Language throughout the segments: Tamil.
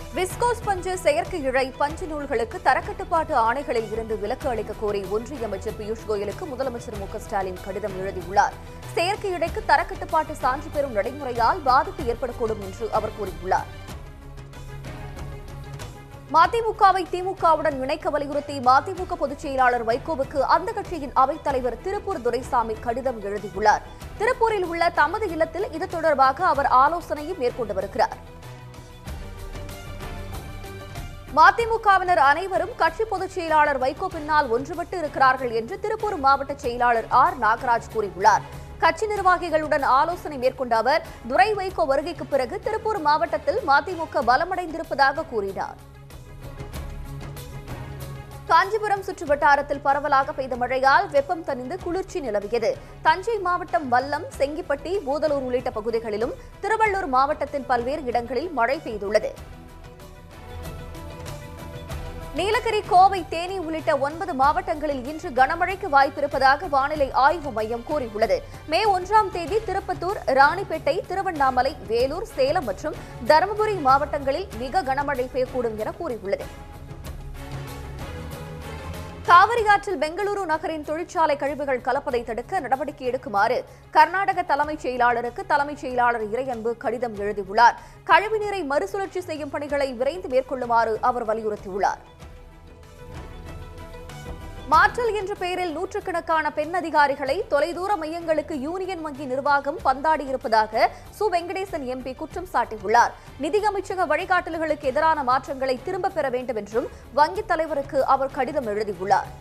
விஸ்கோஸ் பஞ்சு செயற்கை இழை பஞ்சு நூல்களுக்கு தரக்கட்டுப்பாட்டு ஆணைகளில் இருந்து விலக்கு அளிக்க கோரி ஒன்றிய அமைச்சர் பியூஷ் கோயலுக்கு முதலமைச்சர் மு க ஸ்டாலின் கடிதம் எழுதியுள்ளார் செயற்கை இழைக்கு தரக்கட்டுப்பாட்டு சான்று பெறும் நடைமுறையால் பாதிப்பு ஏற்படக்கூடும் என்று அவர் கூறியுள்ளார் மதிமுகவை திமுகவுடன் இணைக்க வலியுறுத்தி மதிமுக பொதுச் செயலாளர் வைகோவுக்கு அந்த கட்சியின் அவைத் தலைவர் திருப்பூர் துரைசாமி கடிதம் எழுதியுள்ளார் திருப்பூரில் உள்ள தமது இல்லத்தில் இது தொடர்பாக அவர் ஆலோசனையும் மேற்கொண்டு வருகிறார் மதிமுகவினர் அனைவரும் கட்சி பொதுச் செயலாளர் வைகோ பின்னால் ஒன்றுபட்டு இருக்கிறார்கள் என்று திருப்பூர் மாவட்ட செயலாளர் ஆர் நாகராஜ் கூறியுள்ளார் கட்சி நிர்வாகிகளுடன் ஆலோசனை மேற்கொண்ட அவர் துரை வைகோ வருகைக்கு பிறகு திருப்பூர் மாவட்டத்தில் மதிமுக பலமடைந்திருப்பதாக கூறினார் காஞ்சிபுரம் சுற்றுவட்டாரத்தில் பரவலாக பெய்த மழையால் வெப்பம் தணிந்து குளிர்ச்சி நிலவியது தஞ்சை மாவட்டம் வல்லம் செங்கிப்பட்டி பூதலூர் உள்ளிட்ட பகுதிகளிலும் திருவள்ளூர் மாவட்டத்தின் பல்வேறு இடங்களில் மழை பெய்துள்ளது நீலகிரி கோவை தேனி உள்ளிட்ட ஒன்பது மாவட்டங்களில் இன்று கனமழைக்கு வாய்ப்பிருப்பதாக வானிலை ஆய்வு மையம் கூறியுள்ளது மே ஒன்றாம் தேதி திருப்பத்தூர் ராணிப்பேட்டை திருவண்ணாமலை வேலூர் சேலம் மற்றும் தருமபுரி மாவட்டங்களில் மிக கனமழை பெய்யக்கூடும் என கூறியுள்ளது காவிரி ஆற்றில் பெங்களூரு நகரின் தொழிற்சாலை கழிவுகள் கலப்பதை தடுக்க நடவடிக்கை எடுக்குமாறு கர்நாடக தலைமைச் செயலாளருக்கு தலைமைச் செயலாளர் இறையன்பு கடிதம் எழுதியுள்ளார் கழிவுநீரை மறுசுழற்சி செய்யும் பணிகளை விரைந்து மேற்கொள்ளுமாறு அவர் வலியுறுத்தியுள்ளார் மாற்றல் என்ற பெயரில் நூற்றுக்கணக்கான பெண் அதிகாரிகளை தொலைதூர மையங்களுக்கு யூனியன் வங்கி நிர்வாகம் பந்தாடியிருப்பதாக சு வெங்கடேசன் எம்பி குற்றம் சாட்டியுள்ளார் நிதியமைச்சக வழிகாட்டல்களுக்கு எதிரான மாற்றங்களை திரும்பப் பெற வேண்டும் என்றும் வங்கித் தலைவருக்கு அவர் கடிதம் எழுதியுள்ளார்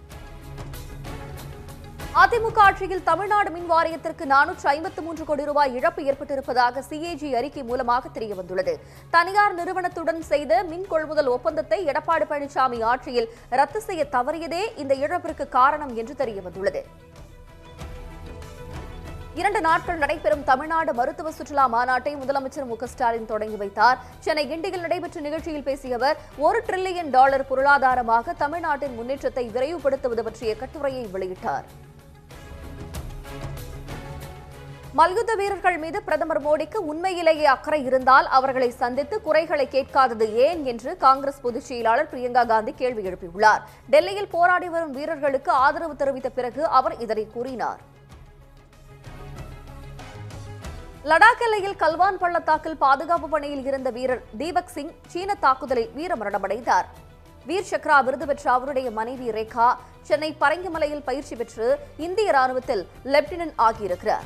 அதிமுக ஆட்சியில் தமிழ்நாடு மின் வாரியத்திற்கு நானூற்று ஐம்பத்து மூன்று கோடி ரூபாய் இழப்பு ஏற்பட்டிருப்பதாக சிஏஜி அறிக்கை மூலமாக தெரியவந்துள்ளது தனியார் நிறுவனத்துடன் செய்த மின் கொள்முதல் ஒப்பந்தத்தை எடப்பாடி பழனிசாமி ஆட்சியில் ரத்து செய்ய தவறியதே இந்த இழப்பிற்கு காரணம் என்று தெரியவந்துள்ளது இரண்டு நாட்கள் நடைபெறும் தமிழ்நாடு மருத்துவ சுற்றுலா மாநாட்டை முதலமைச்சர் மு க ஸ்டாலின் தொடங்கி வைத்தார் சென்னை கிண்டியில் நடைபெற்ற நிகழ்ச்சியில் பேசிய அவர் ஒரு டிரில்லியன் டாலர் பொருளாதாரமாக தமிழ்நாட்டின் முன்னேற்றத்தை விரைவுபடுத்துவது பற்றிய கட்டுரையை வெளியிட்டார் மல்யுத்த வீரர்கள் மீது பிரதமர் மோடிக்கு உண்மையிலேயே அக்கறை இருந்தால் அவர்களை சந்தித்து குறைகளை கேட்காதது ஏன் என்று காங்கிரஸ் பொதுச் செயலாளர் பிரியங்கா காந்தி கேள்வி எழுப்பியுள்ளார் டெல்லியில் போராடி வரும் வீரர்களுக்கு ஆதரவு தெரிவித்த பிறகு அவர் இதனை கூறினார் லடாக் எல்லையில் கல்வான் பள்ளத்தாக்கில் பாதுகாப்பு பணியில் இருந்த வீரர் தீபக் சிங் சீன தாக்குதலில் வீரமரணமடைந்தார் வீர் சக்ரா விருது பெற்ற அவருடைய மனைவி ரேகா சென்னை பரங்கிமலையில் பயிற்சி பெற்று இந்திய ராணுவத்தில் லெப்டினன்ட் ஆகியிருக்கிறார்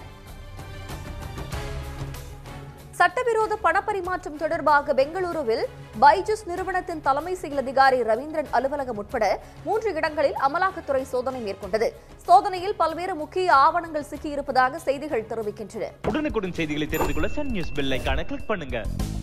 சட்டவிரோத பணப்பரிமாற்றம் தொடர்பாக பெங்களூருவில் பைஜூஸ் நிறுவனத்தின் தலைமை செயல் அதிகாரி ரவீந்திரன் அலுவலகம் உட்பட மூன்று இடங்களில் அமலாக்கத்துறை சோதனை மேற்கொண்டது சோதனையில் பல்வேறு முக்கிய ஆவணங்கள் சிக்கியிருப்பதாக செய்திகள் தெரிவிக்கின்றன உடனுக்குடன் செய்திகளை தெரிந்து கொள்ள சன் நியூஸ் பெல் ஐகானை கிளிக் பண்ணுங்க